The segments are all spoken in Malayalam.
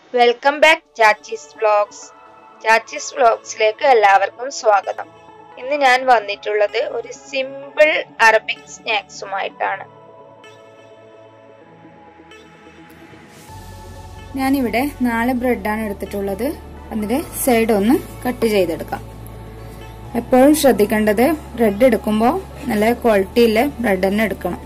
welcome back Chachi's vlogs Chachi's വ്ലോഗ്സിലേക്ക് എല്ലാവർക്കും സ്വാഗതം ഇന്ന് ഞാൻ വന്നിട്ടുള്ളത് ഒരു സിമ്പിൾ അറബിക് സ്നാക്സുമായിട്ടാണ് ഞാനിവിടെ നാല് ബ്രെഡാണ് എടുത്തിട്ടുള്ളത് അതിന്റെ സൈഡ് ഒന്ന് കട്ട് ചെയ്തെടുക്കാം എപ്പോഴും ശ്രദ്ധിക്കേണ്ടത് ബ്രെഡ് എടുക്കുമ്പോൾ നല്ല ക്വാളിറ്റിയിലെ ബ്രെഡ് തന്നെ എടുക്കണം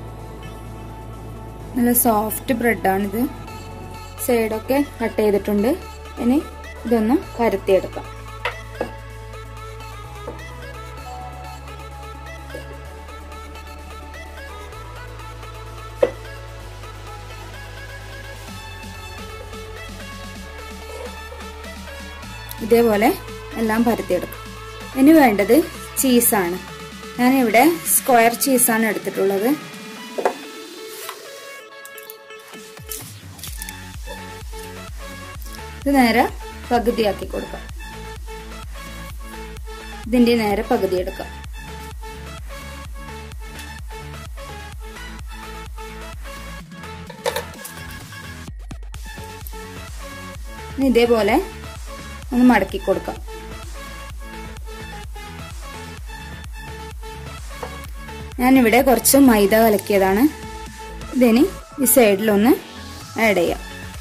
നല്ല സോഫ്റ്റ് ബ്രെഡാണിത് സൈഡൊക്കെ കട്ട് ചെയ്തിട്ടുണ്ട് ഇനി ഇതൊന്ന് പരത്തിയെടുക്കാം ഇതേപോലെ എല്ലാം പരത്തിയെടുക്കും ഇനി വേണ്ടത് ചീസാണ് ഞാനിവിടെ സ്ക്വയർ ചീസാണ് എടുത്തിട്ടുള്ളത് ഇത് നേരെ പകുതിയാക്കി കൊടുക്കാം ഇതിന്റെ നേരെ പകുതി എടുക്കാം ഇതേപോലെ ഒന്ന് മടക്കി കൊടുക്കാം ഞാനിവിടെ കുറച്ച് മൈദ കലക്കിയതാണ് ഇതിനി ഈ സൈഡിലൊന്ന് ആഡ് ചെയ്യാം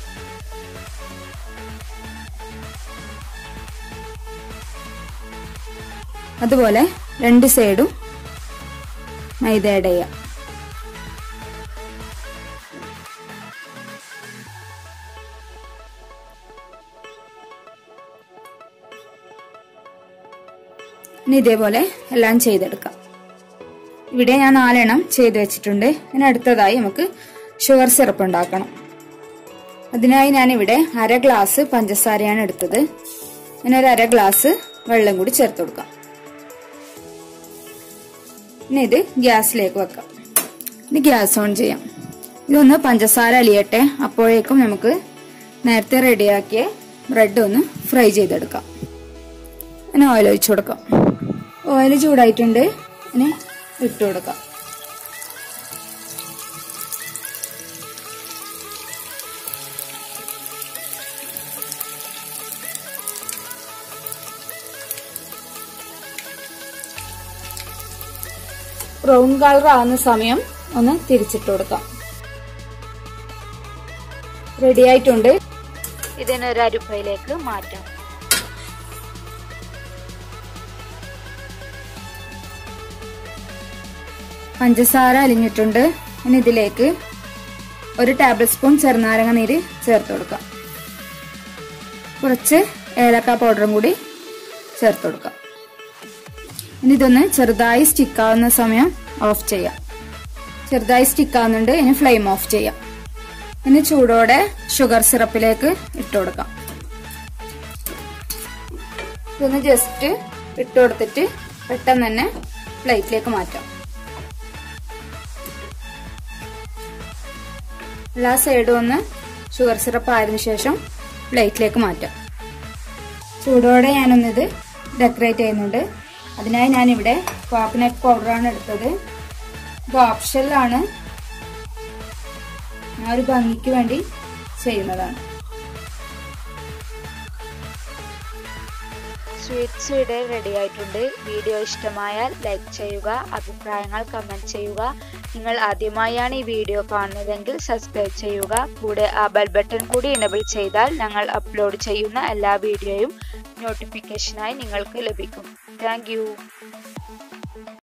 അതുപോലെ രണ്ട് സൈഡും മൈദ ആഡ് ചെയ്യാം ഇനി ഇതേപോലെ എല്ലാം ചെയ്തെടുക്കാം ഇവിടെ ഞാൻ നാലെണ്ണം ചെയ്ത് വെച്ചിട്ടുണ്ട് ഇനി അടുത്തതായി നമുക്ക് ഷുഗർ സിറപ്പ് ഉണ്ടാക്കണം അതിനായി ഞാൻ ഇവിടെ അര ഗ്ലാസ് പഞ്ചസാരയാണ് എടുത്തത് ഇനി ഒരു അര ഗ്ലാസ് വെള്ളം കൂടി ചേർത്ത് കൊടുക്കാം ഇനി ഇത് ഗ്യാസിലേക്ക് വെക്കാം ഇനി ഗ്യാസ് ഓൺ ചെയ്യാം ഇതൊന്ന് പഞ്ചസാര അലിയട്ടെ അപ്പോഴേക്കും നമുക്ക് നേരത്തെ റെഡിയാക്കിയ ബ്രെഡ് ഒന്ന് ഫ്രൈ ചെയ്തെടുക്കാം ഇനി ഓയിൽ ഒഴിച്ചു കൊടുക്കാം ഓയിൽ ചൂടായിട്ടുണ്ട് ഇനി ഇട്ട് കൊടുക്കാം ബ്രൗൺ കളർ ആവുന്ന സമയം ഒന്ന് തിരിച്ചിട്ട് കൊടുക്കാം റെഡി ആയിട്ടുണ്ട് ഇതിനൊരു അരിപ്പയിലേക്ക് മാറ്റാം പഞ്ചസാര അലിഞ്ഞിട്ടുണ്ട് ഇനി ഇതിലേക്ക് ഒരു ടേബിൾ സ്പൂൺ ചെറുനാരങ്ങ നീര് ചേർത്ത് കൊടുക്കാം കുറച്ച് ഏലക്ക പൗഡറും കൂടി ചേർത്ത് കൊടുക്കാം ഇനി ഇതൊന്ന് ചെറുതായി സ്റ്റിക്ക് ആവുന്ന സമയം ഓഫ് ചെയ്യാം ചെറുതായി സ്റ്റിക്ക് ആവുന്നുണ്ട് ഇനി ഫ്ലെയിം ഓഫ് ചെയ്യാം ഇനി ചൂടോടെ ഷുഗർ സിറപ്പിലേക്ക് ഇട്ട് കൊടുക്കാം ഇതൊന്ന് ജസ്റ്റ് ഇട്ട് കൊടുത്തിട്ട് പെട്ടെന്ന് തന്നെ പ്ലേറ്റിലേക്ക് മാറ്റാം എല്ലാ സൈഡും ഒന്ന് ഷുഗർ സിറപ്പ് ആയതിനു ശേഷം പ്ലേറ്റിലേക്ക് മാറ്റാം ചൂടോടെ ഞാനൊന്നിത് ഡെക്കറേറ്റ് ചെയ്യുന്നുണ്ട് അതിനായി ഞാനിവിടെ കോക്കനട്ട് പൗഡറാണ് എടുത്തത് ഇത് ഓപ്ഷനിലാണ് ഞാൻ ഒരു ഭംഗിക്ക് വേണ്ടി ചെയ്യുന്നതാണ് സ്വീറ്റ്സ് ഇവിടെ റെഡി ആയിട്ടുണ്ട് വീഡിയോ ഇഷ്ടമായാൽ ലൈക്ക് ചെയ്യുക അഭിപ്രായങ്ങൾ കമന്റ് ചെയ്യുക നിങ്ങൾ ആദ്യമായാണ് ഈ വീഡിയോ കാണുന്നതെങ്കിൽ സബ്സ്ക്രൈബ് ചെയ്യുക കൂടെ ആ ബെൽ ബട്ടൺ കൂടി എനബിൾ ചെയ്താൽ ഞങ്ങൾ അപ്ലോഡ് ചെയ്യുന്ന എല്ലാ വീഡിയോയും നോട്ടിഫിക്കേഷനായി നിങ്ങൾക്ക് ലഭിക്കും താങ്ക്